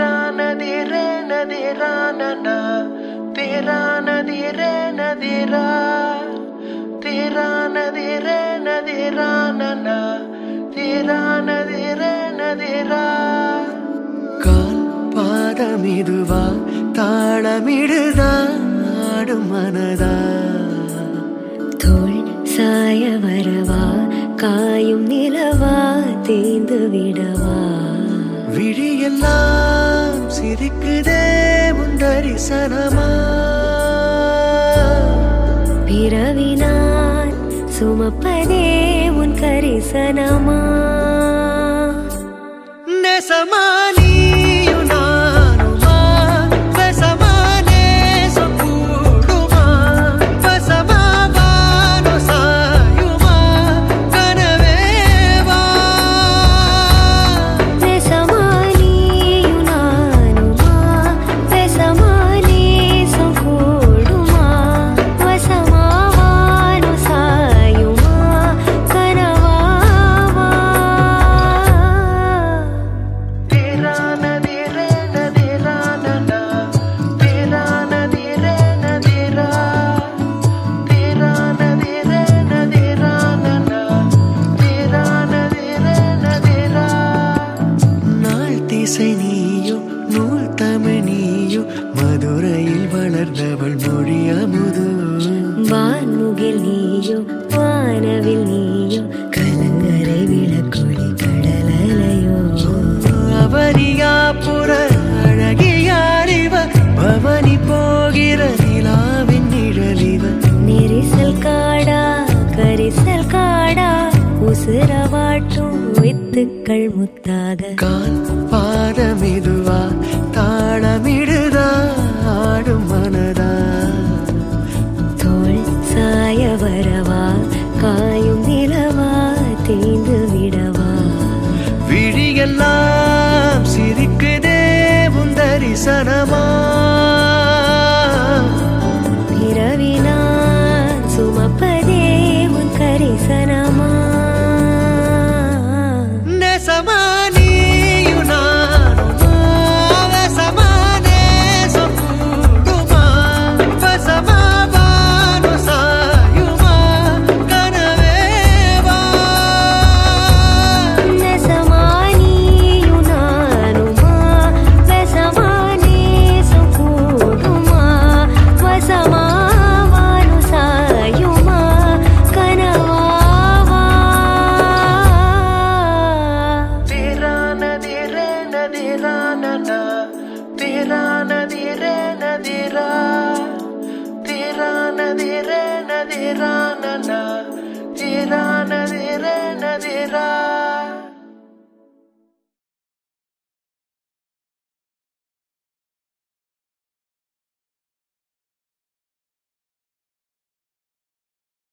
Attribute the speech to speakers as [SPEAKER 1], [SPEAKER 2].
[SPEAKER 1] तेरा नदी रे नदी रा नना तेरा नदी रे नदी रा तेरा नदी रे नदी रा नना तेरा नदी रे नदी रा கால் பாதமிதுவா தாளமிடுதா ஆடும் மனதா
[SPEAKER 2] தோள் சாய வரவா காயும் நிலவா தேய்ந்து விடவா
[SPEAKER 1] விழியெல்லாம் சிரிக்குதே உன் தரிசனமா
[SPEAKER 2] பிறவினான் சுமப்பதே உன் கரிசனமா
[SPEAKER 1] நெசமா நீயும் நானுமா பெசமா நேசம் கூடுமா பசமா வானோ சாயுமா கனவேவா
[SPEAKER 2] நெசமா நீயும் நானுமா பெசமா நேசம் கூடுமா வசமா வானு சாயுமா கனவாவா
[SPEAKER 1] तेरा नदी रे नदी रा नना तेरा नदी रे नदी रा तेरा नदी रे नदी रा नना तेरा नदी रे नदी रा நாள் திசை நீயோ நூல் தமிழ் நீயோ மதுரையில் வளர்ந்தவள் மொழி அமுதோ
[SPEAKER 2] வான்முகில் நீயோ வானவில் நீயோ கலங்கரை விளக்கொளி கடலலையோ
[SPEAKER 1] அவனியா புற அழகியாரிவ பவனி போகிற நிலாவின் நிழலிவ
[SPEAKER 2] நெரிசல் காடா கரிசல் காடா உசுரவாட்டும் வித்துக்கள் முத்தாக
[SPEAKER 1] கால் பாதமிதுவா தாளமிடுதா ஆடும் மனதா
[SPEAKER 2] தோள் சாய வரவா காயும் நிலவா தேய்ந்து விடவா
[SPEAKER 1] விழியெல்லாம் சிரிக்குதே உன் தரிசனமா
[SPEAKER 2] பிறவினான் சுமப்பதே உன் கரிசனமா
[SPEAKER 1] நெசமா நீயும் நானுமா வசமா நேசம் கூடுமா பசமா வானோ சாயுமா கனவேவா
[SPEAKER 2] நெசமா நீயும் நானுமா வெசமா நேசம் கூடுமா வசமா வானு சாயுமா கனவாவா
[SPEAKER 1] तेरा नदी रे नदी रा नना तेरा नदी रे नदी रा तेरा नदी रे नदी रा नना तेरा नदी रे नदी रा